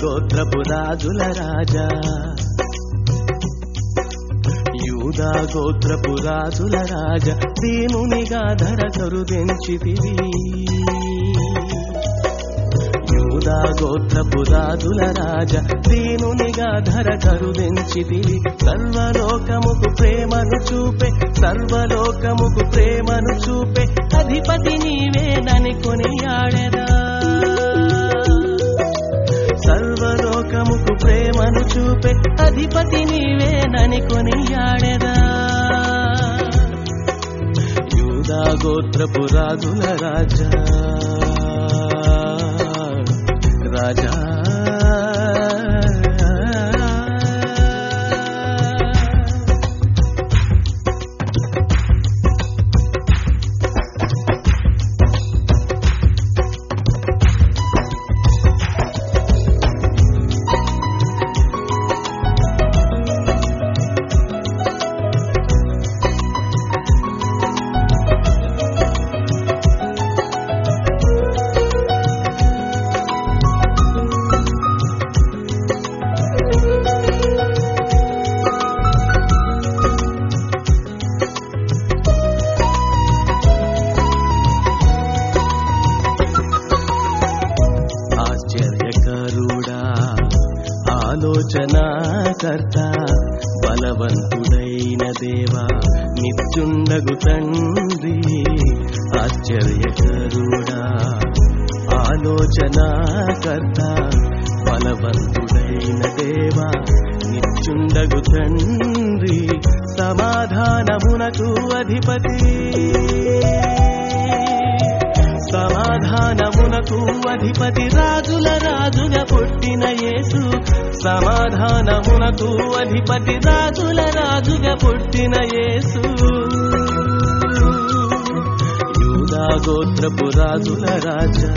గోత్రపు రాజుల రాజా యూదా గోత్రపు రాజుల రాజా దీనునిగా ధర కరుదెంచితివి యూదా గోత్రపు రాజుల రాజా దీనునిగా ధర కరుదెంచితివి సర్వలోకముకు ప్రేమను చూపే సర్వలోకముకు ప్రేమను చూపే అధిపతి నీవేనని కొనియాడెదా సర్వలోకముకు ప్రేమను చూపే అధిపతి నీవేనని కొనియాడెదా యూదా గోత్రపు రాజుల రాజా రాజా ఆశ్చర్యకరుడా ఆలోచనాకర్త బలవంతుడైన దేవా నిత్యుండగు తండ్రి ఆశ్చర్యకరుడా ఆలోచనాకర్త బలవంతుడైన దేవా నిత్యుండగు తండ్రి సమాధానమునకు అధిపతి సమాధానమునకు అధిపతి రాజుల రాజుగా పుట్టిన యేసు సమాధానమునకు అధిపతి రాజుల రాజుగా పుట్టిన యేసు యూదా గోత్రపు రాజుల రాజా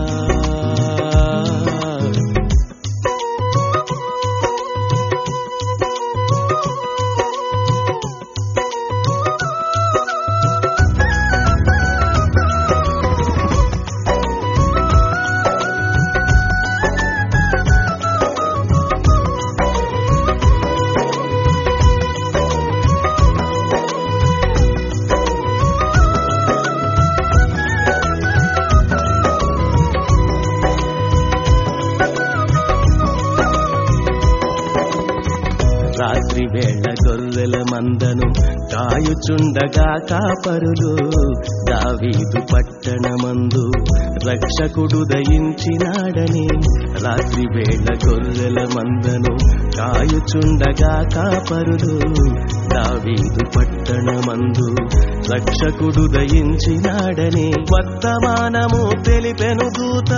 రాత్రి వేళ గొర్రెల మందను కాయుచుండగా కాపరులు దావీదు పట్టణమందు రక్షకుడు దయించినాడని రాత్రి వేళ గొర్రెల మందను కాయుచుండగా కాపరులు దావీదు పట్టణమందు రక్షకుడు దయించినాడని వర్తమానము తెలిపెను దూత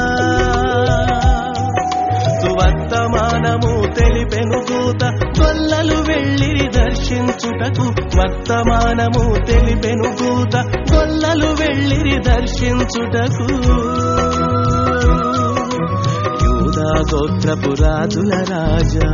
సువర్తమానము తెలిపెను దూత గొల్లలు వెళ్ళిరి దర్శించుటకు వర్తమానము తెలిపెను దూత గొల్లలు వెళ్ళిరి దర్శించుటకు యూదా గోత్రపు రాజుల రాజా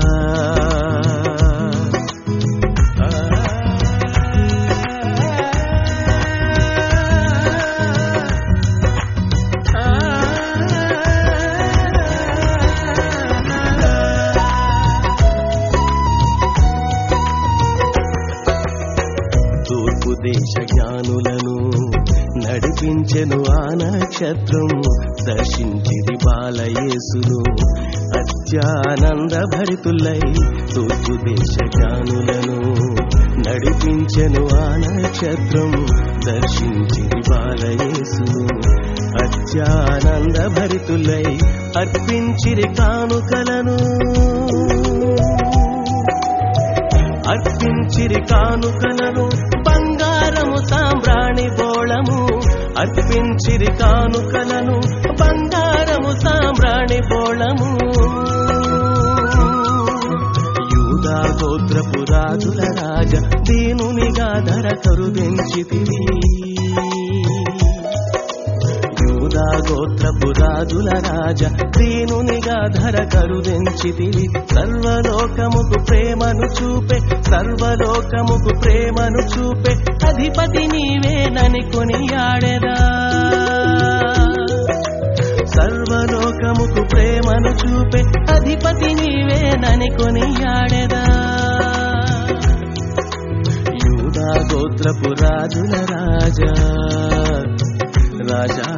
తూర్పు దేశ జ్ఞానులను నడిపించెను ఆ నక్షత్రం దర్శించిది బాలయేసును అత్యానంద భరితులై తూర్పు దేశ జ్ఞానులను నడిపించెను ఆ నక్షత్రం దర్శించిది బాలయేసును అత్యానంద భరితులై అర్పించిరి కానుకలను అర్పించిరి కానుకలను బంగారము సాంబ్రాణి బోళము అర్పించిరి కానుకలను బంగారము సాంబ్రాణి బోళము యూదా గోత్రపు రాజుల రాజ దీనునిగా ధర కరుదించితివి యూదా గోత్రపు రాజుల రాజ దీనునిగా ధర కరుదించితివి సర్వలోకముకు ప్రేమను చూపే సర్వలోకముకు ప్రేమను చూపే అధిపతి నీవేనని కొనియాడెదా సర్వలోకముకు ప్రేమను చూపే అధిపతి నీవేనని కొనియాడెదా యూదా గోత్రపు రాజుల రాజా రాజా